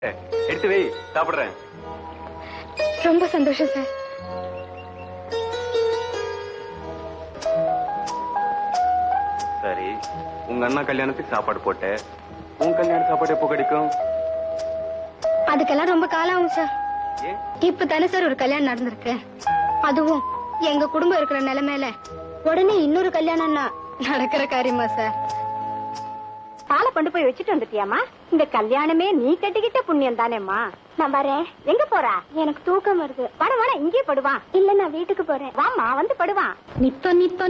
எடுத்து வை சாப்பிடுறேன் ரொம்ப சந்தோஷம் சார் சரி உங்க அண்ணா கல்யாணத்துக்கு சாப்பாடு போட்டேன் உன் கல்யாண சாப்பாடு எப்போ கிடைக்கும் அதுக்கெல்லாம் ரொம்ப காலம் ஆகும் சார் ஏன் இப்ப தானே சார் ஒரு கல்யாணம் நடந்திருக்கு அதுவும் எங்க குடும்பம் இருக்கிற நிலைமையில உடனே இன்னொரு கல்யாணம்னா நடக்கிற காரியமா சார் பாலை கொண்டு போய் வச்சுட்டு வந்துட்டியாமா இந்த கல்யாணமே நீ கட்டிக்கிட்ட புண்ணியம் தானேம்மா நான் வரேன் எங்க போறா எனக்கு தூக்கம் வருது வர வர இங்கே படுவான் இல்ல நான் வீட்டுக்கு போறேன் வாமா வந்து படுவான் நித்தம் நித்தம்